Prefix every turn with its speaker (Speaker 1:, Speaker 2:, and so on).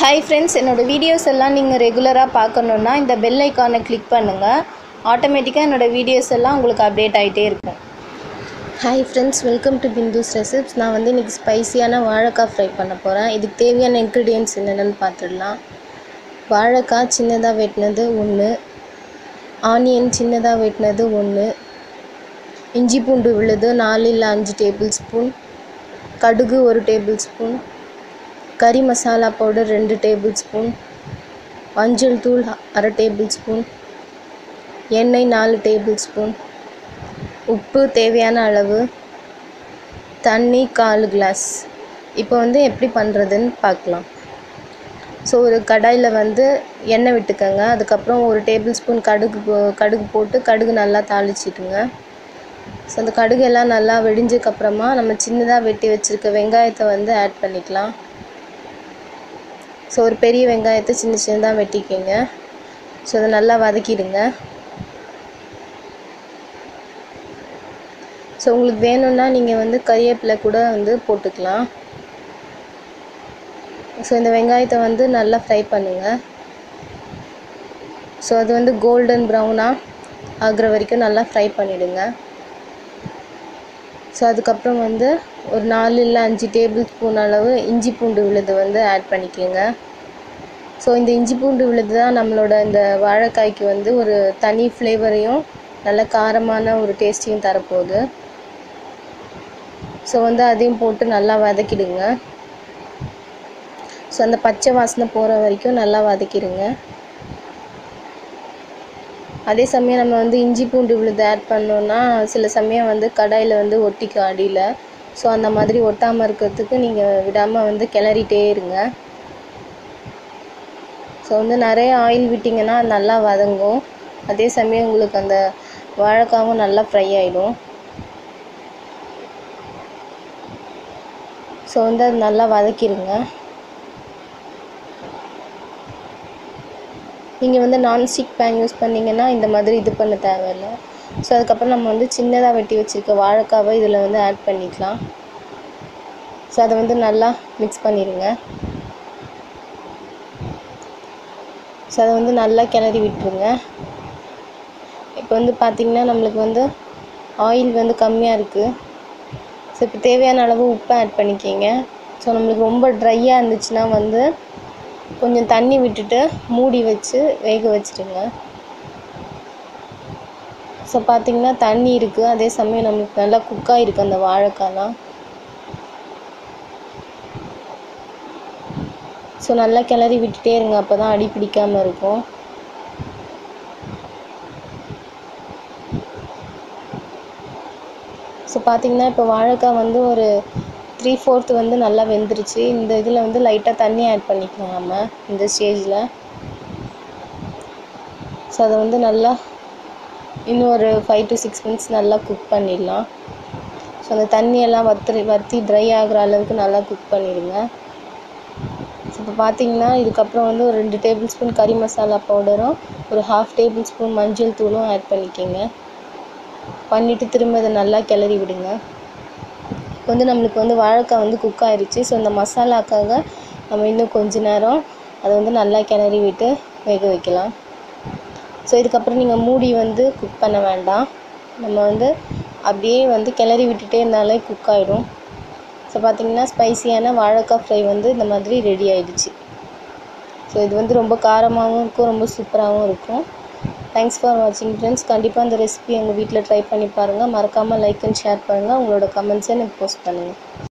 Speaker 1: hi friends என்னோடய videos எல்லாம் நீங்கள் ரெகுலராக பார்க்கணுன்னா இந்த பெல் ஐக்கானை கிளிக் பண்ணுங்கள் ஆட்டோமேட்டிக்காக என்னோடய வீடியோஸ் எல்லாம் உங்களுக்கு அப்டேட் ஆகிட்டே இருக்கும் hi friends welcome to Bindu's recipes நான் வந்து இன்றைக்கி ஸ்பைசியான வாழைக்காய் ஃப்ரை பண்ண போகிறேன் இதுக்கு தேவையான இன்க்ரீடியன்ட்ஸ் என்னென்னு பார்த்துடலாம் வாழைக்காய் சின்னதாக வெட்டினது ஒன்று ஆனியன் சின்னதாக வெட்டினது ஒன்று இஞ்சி பூண்டு விழுது நாலு இல்லை அஞ்சு டேபிள் ஸ்பூன் கடுகு ஒரு tablespoon curry masala powder ரெண்டு டேபிள் ஸ்பூன் மஞ்சள் தூள் அரை டேபிள் ஸ்பூன் எண்ணெய் நாலு டேபிள் ஸ்பூன் உப்பு தேவையான அளவு தண்ணி கால் கிளாஸ் இப்போ வந்து எப்படி பண்ணுறதுன்னு பார்க்கலாம் ஸோ ஒரு கடாயில் வந்து எண்ணெய் விட்டுக்கோங்க அதுக்கப்புறம் ஒரு டேபிள் ஸ்பூன் கடுகு போ- கடுகு போட்டு கடுகு நல்லா தாளிச்சிட்டுங்க ஸோ அந்த கடுகு எல்லாம் நல்லா வெடிஞ்சதுக்கப்புறமா நம்ம சின்னதாக வெட்டி வச்சுருக்க வெங்காயத்தை வந்து ஆட் பண்ணிக்கலாம் ஸோ ஒரு பெரிய வெங்காயத்தை சின்ன சின்னதாக வெட்டிக்கோங்க ஸோ அதை நல்லா வதக்கிடுங்க ஸோ உங்களுக்கு வேணும்னா நீங்கள் வந்து கறிவேப்பிலை கூட வந்து போட்டுக்கலாம் ஸோ இந்த வெங்காயத்தை வந்து நல்லா ஃப்ரை பண்ணுங்கள் ஸோ அது வந்து கோல்டன் ப்ரௌனாக ஆகுற வரைக்கும் நல்லா ஃப்ரை பண்ணிவிடுங்க ஸோ அதுக்கப்புறம் வந்து ஒரு நாலு இல்லை அஞ்சு டேபிள் ஸ்பூன் அளவு இஞ்சி பூண்டு விழுது வந்து ஆட் பண்ணிக்கோங்க ஸோ இந்த இஞ்சி பூண்டு விழுது தான் நம்மளோட இந்த வாழைக்காய்க்கு வந்து ஒரு தனி ஃப்ளேவரையும் நல்ல காரமான ஒரு டேஸ்ட்டையும் தரப்போகுது ஸோ வந்து அதையும் போட்டு நல்லா வதக்கிடுங்க ஸோ அந்த பச்சை வாசனை போகிற வரைக்கும் நல்லா வதக்கிடுங்க அதே சமயம் நம்ம வந்து இஞ்சி பூண்டு விழுது ஆட் பண்ணோன்னா சில சமயம் வந்து கடாயில் வந்து ஒட்டிக்கும் அடியில் ஸோ அந்த மாதிரி ஒட்டாமல் இருக்கிறதுக்கு நீங்கள் விடாமல் வந்து கிளறிட்டே இருங்க ஸோ வந்து நிறைய ஆயில் விட்டிங்கன்னா நல்லா வதங்கும் அதே சமயம் உங்களுக்கு அந்த வாழைக்காவும் நல்லா ஃப்ரை ஆகிடும் ஸோ வந்து அது நல்லா வதக்கிடுங்க நீங்கள் வந்து நான்ஸ்டிக் பேன் யூஸ் பண்ணிங்கன்னா இந்த மாதிரி இது பண்ண தேவையில்லை ஸோ அதுக்கப்புறம் நம்ம வந்து சின்னதாக வெட்டி வச்சுருக்க வாழைக்காவை இதில் வந்து ஆட் பண்ணிக்கலாம் ஸோ அதை வந்து நல்லா மிக்ஸ் பண்ணிடுங்க ஸோ அதை வந்து நல்லா கிளறி விட்டுருங்க இப்போ வந்து பார்த்திங்கன்னா நம்மளுக்கு வந்து ஆயில் வந்து கம்மியாக இருக்குது ஸோ இப்போ தேவையான அளவு உப்பை ஆட் பண்ணிக்கிங்க ஸோ நம்மளுக்கு ரொம்ப ட்ரையாக இருந்துச்சுன்னா வந்து கொஞ்சம் தண்ணி விட்டுட்டு மூடி வச்சு வேக வச்சிடுங்க ஸோ பார்த்திங்கன்னா தண்ணி இருக்குது அதே சமயம் நம்மளுக்கு நல்லா குக்காக இருக்குது அந்த வாழைக்காய்லாம் ஸோ நல்லா கிளறி விட்டுட்டே இருங்க அப்போ தான் அடி பிடிக்காமல் இருக்கும் ஸோ பார்த்தீங்கன்னா இப்போ வாழைக்காய் வந்து ஒரு த்ரீ ஃபோர்த் வந்து நல்லா வெந்துருச்சு இந்த இதில் வந்து லைட்டாக தண்ணி ஆட் பண்ணிக்கலாம் நம்ம இந்த ஸ்டேஜில் ஸோ அதை வந்து நல்லா இன்னும் ஒரு ஃபைவ் டு சிக்ஸ் மினிட்ஸ் நல்லா குக் பண்ணிடலாம் ஸோ அந்த தண்ணியெல்லாம் வற்றி வற்றி ட்ரை ஆகுற அளவுக்கு நல்லா குக் பண்ணிடுங்க ஸோ இப்போ பார்த்தீங்கன்னா இதுக்கப்புறம் வந்து ஒரு ரெண்டு டேபிள் ஸ்பூன் கறி மசாலா பவுடரும் ஒரு ஹாஃப் டேபிள் ஸ்பூன் மஞ்சள் தூளும் ஆட் பண்ணிக்கோங்க பண்ணிவிட்டு திரும்ப அதை நல்லா கிளறி விடுங்க இப்போ வந்து நம்மளுக்கு வந்து வாழைக்காய் வந்து குக் ஆயிடுச்சு ஸோ இந்த மசாலாக்காக நம்ம இன்னும் கொஞ்ச நேரம் அதை வந்து நல்லா கிளறி விட்டு வேக வைக்கலாம் ஸோ இதுக்கப்புறம் நீங்கள் மூடி வந்து குக் பண்ண வேண்டாம் நம்ம வந்து அப்படியே வந்து கிளறி விட்டுட்டே இருந்தாலே குக் ஆகிடும் ஸோ பார்த்தீங்கன்னா ஸ்பைசியான வாழைக்காய் ஃப்ரை வந்து இந்த மாதிரி ரெடி ஆயிடுச்சு ஸோ இது வந்து ரொம்ப காரமாகவும் இருக்கும் ரொம்ப சூப்பராகவும் இருக்கும் தேங்க்ஸ் ஃபார் வாட்சிங் ஃப்ரெண்ட்ஸ் கண்டிப்பாக இந்த ரெசிபி எங்கள் வீட்டில் ட்ரை பண்ணி பாருங்கள் மறக்காமல் லைக் அண்ட் ஷேர் பண்ணுங்கள் உங்களோட கமெண்ட்ஸை எனக்கு போஸ்ட் பண்ணுங்கள்